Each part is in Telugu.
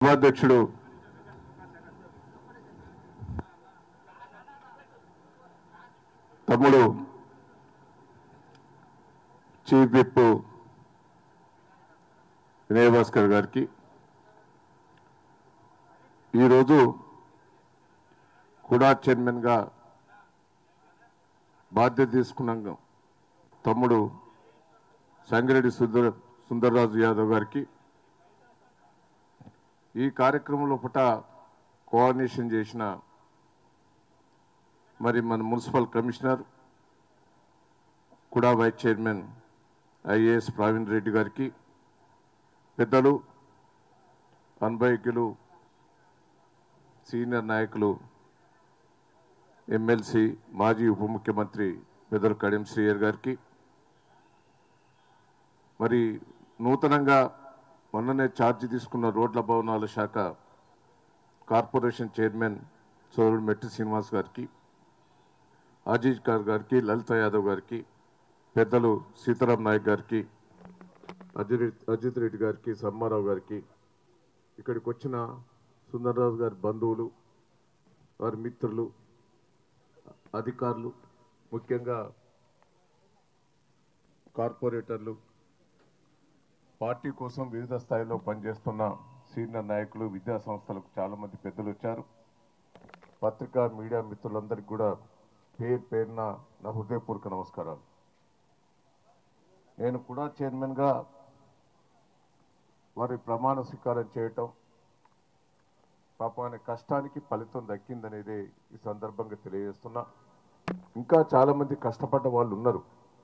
ఉపాధ్యక్షుడు తమ్ముడు చీఫ్ విప్ వినయ్ భాస్కర్ గారికి ఈరోజు కూడా చైర్మన్గా బాధ్యత తీసుకున్నాం తమ్ముడు సంగిరెడ్డి సుందర సుందర్రాజు యాదవ్ గారికి ఈ కార్యక్రమంలో పుట కోఆర్డినేషన్ చేసిన మరి మన మున్సిపల్ కమిషనర్ కూడా vice chairman IAS Praveen Reddy గారికి పెద్దలు అనుభవికులు సీనియర్ నాయకులు ఎమ్మెల్సీ మాజీ ఉప ముఖ్యమంత్రి పెద్దలు కడియం శ్రీయర్ గారికి మరి నూతనంగా మొన్ననే ఛార్జీ తీసుకున్న రోడ్ల భవనాల శాఖ కార్పొరేషన్ చైర్మన్ సోదరుడు మెట్టి శ్రీనివాస్ గారికి అజీజ్ ఖాన్ గారికి లలిత యాదవ్ గారికి పెద్దలు సీతారాం నాయక్ గారికి అజిత్ అజిత్ రెడ్డి గారికి సమ్మారావు గారికి ఇక్కడికి వచ్చిన సుందర్రాజు గారి బంధువులు వారి మిత్రులు అధికారులు ముఖ్యంగా కార్పొరేటర్లు పార్టీ కోసం వివిధ స్థాయిలో పనిచేస్తున్న సీనియర్ నాయకులు విద్యా సంస్థలకు చాలా మంది పెద్దలు వచ్చారు పత్రికా మీడియా మిత్రులందరికీ కూడా పేరు పేరున నా హృదయపూర్వక నమస్కారాలు నేను కూడా చైర్మన్గా వారి ప్రమాణ స్వీకారం చేయటం పాపం ఆయన కష్టానికి ఫలితం దక్కిందనేది ఈ సందర్భంగా తెలియజేస్తున్నా ఇంకా చాలా మంది కష్టపడ్డ వాళ్ళు ఉన్నారు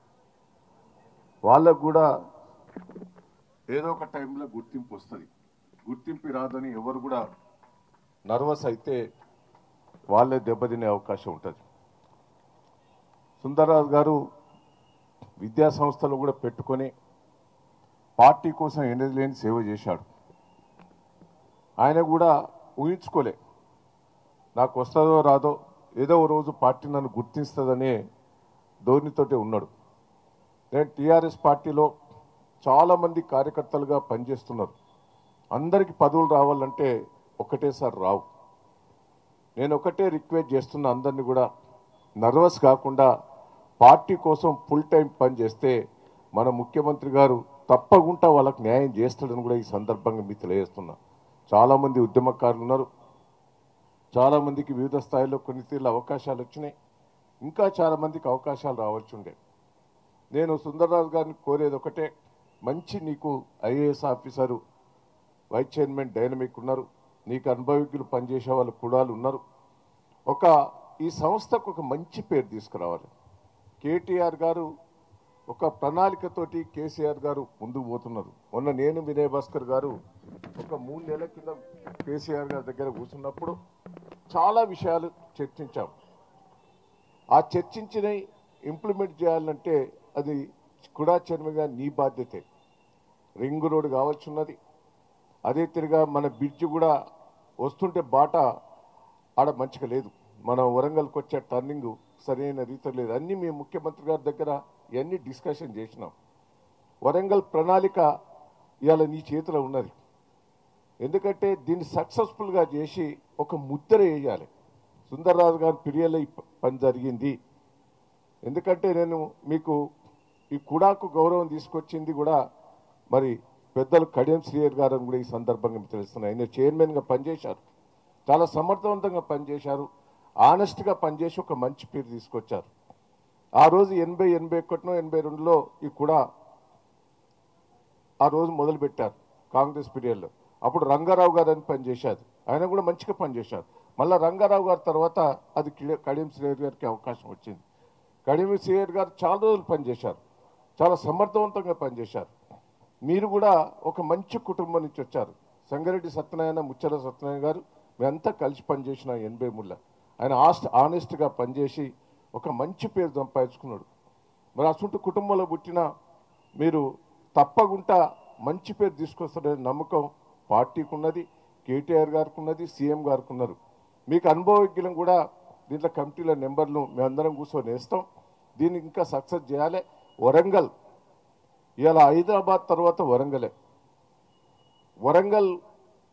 వాళ్ళకు కూడా ఏదో ఒక టైంలో గుర్తింపు వస్తుంది గుర్తింపు రాదని ఎవరు కూడా నర్వస్ అయితే వాళ్ళే దెబ్బతినే అవకాశం ఉంటుంది సుందరరాజు గారు విద్యా సంస్థలు కూడా పెట్టుకొని పార్టీ కోసం ఎన్నది లేని సేవ చేశాడు ఆయన కూడా ఊహించుకోలే నాకు వస్తుందో రాదో ఏదో ఓ రోజు పార్టీ నన్ను గుర్తిస్తుందనే ధోరణితోటే ఉన్నాడు నేను టీఆర్ఎస్ పార్టీలో చాలా మంది కార్యకర్తలుగా పనిచేస్తున్నారు అందరికి పదవులు రావాలంటే ఒకటేసారి రావు నేను ఒకటే రిక్వెస్ట్ చేస్తున్న అందరినీ కూడా నర్వస్ కాకుండా పార్టీ కోసం ఫుల్ టైం పనిచేస్తే మన ముఖ్యమంత్రి గారు తప్పకుండా వాళ్ళకి న్యాయం చేస్తాడని కూడా ఈ సందర్భంగా మీకు తెలియజేస్తున్నా చాలా మంది ఉద్యమకారులు ఉన్నారు చాలా మందికి వివిధ స్థాయిలో కొన్ని తీర్ల అవకాశాలు వచ్చినాయి ఇంకా చాలా మందికి అవకాశాలు రావాల్సి ఉండే నేను సుందరరాజు గారిని కోరేది ఒకటే మంచి నీకు IAS officer vice chairman dynamic ఉన్నారు నీకు అనుభవికులు పనిచేసే వాళ్ళు కుడాలు ఉన్నారు ఒక ఈ సంస్థకు ఒక మంచి పేరు తీసుకురావాలి కేటీఆర్ గారు ఒక ప్రణాళికతోటి కేసీఆర్ గారు ముందుకు పోతున్నారు మొన్న నేను వినయ్ భాస్కర్ గారు ఒక మూడు నెలల కింద కేసీఆర్ గారి దగ్గర కూర్చున్నప్పుడు చాలా విషయాలు చర్చించాం ఆ చర్చించినవి ఇంప్లిమెంట్ చేయాలంటే అది కుడా చైర్మన్గా నీ బాధ్యతే రింగ్ రోడ్ కావాల్సి ఉన్నది అదే తిరిగా మన బ్రిడ్జ్ కూడా వస్తుంటే బాట ఆడ మంచిగా లేదు మన వరంగల్కి వచ్చే టర్నింగ్ సరైన రీతిలో లేదు అన్ని మేము ముఖ్యమంత్రి గారి దగ్గర ఇవన్నీ డిస్కషన్ చేసినాం వరంగల్ ప్రణాళిక ఇవాళ నీ చేతిలో ఉన్నది ఎందుకంటే దీన్ని సక్సెస్ఫుల్గా చేసి ఒక ముద్ర వేయాలి సుందర్రాజు గారి పీరియడ్లో ఈ పని జరిగింది ఎందుకంటే నేను మీకు ఈ కుడాకు గౌరవం తీసుకొచ్చింది కూడా మరి పెద్దలు కడియం శ్రీయర్ గారు అని కూడా ఈ సందర్భంగా మీకు తెలుస్తున్నాయి ఆయన చైర్మన్గా పనిచేశారు చాలా సమర్థవంతంగా పనిచేశారు ఆనెస్ట్గా పనిచేసి ఒక మంచి పేరు తీసుకొచ్చారు ఆ రోజు ఎనభై ఎనభై ఒకటినో ఎనభై రెండులో ఈ కూడా ఆ రోజు మొదలుపెట్టారు కాంగ్రెస్ పీరియడ్లో అప్పుడు రంగారావు గారు అని పనిచేశారు ఆయన కూడా మంచిగా పనిచేశారు మళ్ళీ రంగారావు గారి తర్వాత అది కిడ- కడియం శ్రీయర్ గారికి అవకాశం వచ్చింది కడియం శ్రీయర్ గారు చాలా రోజులు పనిచేశారు చాలా సమర్థవంతంగా పనిచేశారు మీరు కూడా ఒక మంచి కుటుంబం నుంచి వచ్చారు సంగారెడ్డి సత్యనారాయణ ముచ్చల సత్యనారాయణ గారు మేమంతా కలిసి పనిచేసిన ఎనభై మూడులో ఆయన ఆస్ట్ ఆనెస్ట్గా పనిచేసి ఒక మంచి పేరు సంపాదించుకున్నాడు మరి అసంటి కుటుంబంలో పుట్టిన మీరు తప్పకుండా మంచి పేరు తీసుకొస్తారనే నమ్మకం పార్టీకి ఉన్నది కేటీఆర్ గారికి ఉన్నది సీఎం గారికి ఉన్నారు మీకు అనుభవజ్ఞులం కూడా దీంట్లో కమిటీల నెంబర్లు మేమందరం కూర్చొని వేస్తాం దీన్ని ఇంకా సక్సెస్ చేయాలి వరంగల్ ఇవాళ హైదరాబాద్ తర్వాత వరంగలే వరంగల్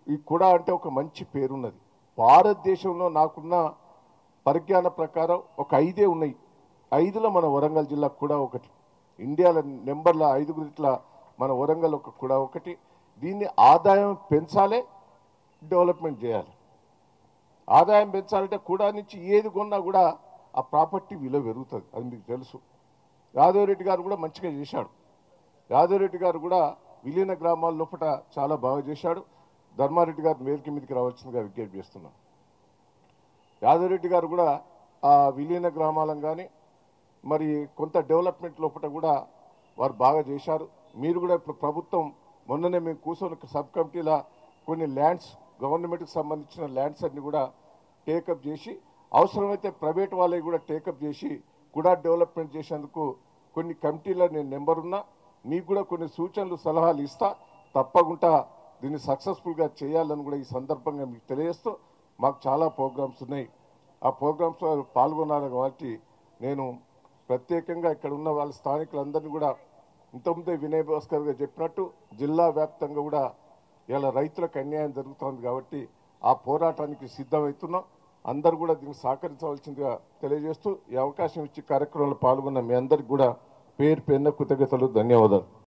ఈ కుడా అంటే ఒక మంచి పేరున్నది భారతదేశంలో నాకున్న పరిజ్ఞాన ప్రకారం ఒక ఐదే ఉన్నాయి ఐదులో మన వరంగల్ జిల్లా కూడా ఒకటి ఇండియాలో నెంబర్ల ఐదుగురు ఇట్లా మన వరంగల్ ఒక కూడా ఒకటి దీన్ని ఆదాయం పెంచాలి డెవలప్మెంట్ చేయాలి ఆదాయం పెంచాలంటే కూడా నుంచి ఏది కొన్నా కూడా ఆ ప్రాపర్టీ విలువ పెరుగుతుంది అది మీకు తెలుసు యాదవరెడ్డి గారు కూడా మంచిగా చేశాడు యాదవరెడ్డి గారు కూడా విలీన గ్రామాల లోపల చాలా బాగా చేశాడు ధర్మారెడ్డి గారు మేలుకి మీదకి రావాల్సిందిగా విజ్ఞప్తి చేస్తున్నాం యాదవరెడ్డి గారు కూడా ఆ విలీన గ్రామాలను కానీ మరి కొంత డెవలప్మెంట్ లోపల కూడా వారు బాగా చేశారు మీరు కూడా ఇప్పుడు ప్రభుత్వం మొన్ననే మేము కూర్చొని సబ్ కమిటీల కొన్ని ల్యాండ్స్ గవర్నమెంట్కి సంబంధించిన ల్యాండ్స్ అన్ని కూడా టేకప్ చేసి అవసరమైతే ప్రైవేట్ వాళ్ళవి కూడా టేకప్ చేసి కూడా డెవలప్మెంట్ చేసేందుకు కొన్ని కమిటీల నేను నెంబర్ ఉన్నా మీకు కూడా కొన్ని సూచనలు సలహాలు ఇస్తా తప్పకుండా దీన్ని సక్సెస్ఫుల్గా చేయాలని కూడా ఈ సందర్భంగా మీకు తెలియజేస్తూ మాకు చాలా ప్రోగ్రామ్స్ ఉన్నాయి ఆ ప్రోగ్రామ్స్లో పాల్గొనాలి కాబట్టి నేను ప్రత్యేకంగా ఇక్కడ ఉన్న వాళ్ళ స్థానికులందరినీ కూడా ఇంతకుముందే వినయ్ భాస్కర్ గారు చెప్పినట్టు జిల్లా వ్యాప్తంగా కూడా ఇలా రైతులకు అన్యాయం జరుగుతోంది కాబట్టి ఆ పోరాటానికి సిద్ధమవుతున్నాం అందరూ కూడా దీనికి సహకరించవలసిందిగా తెలియజేస్తూ ఈ అవకాశం ఇచ్చి కార్యక్రమంలో పాల్గొన్న మీ అందరికి కూడా పేరు పేరున కృతజ్ఞతలు ధన్యవాదాలు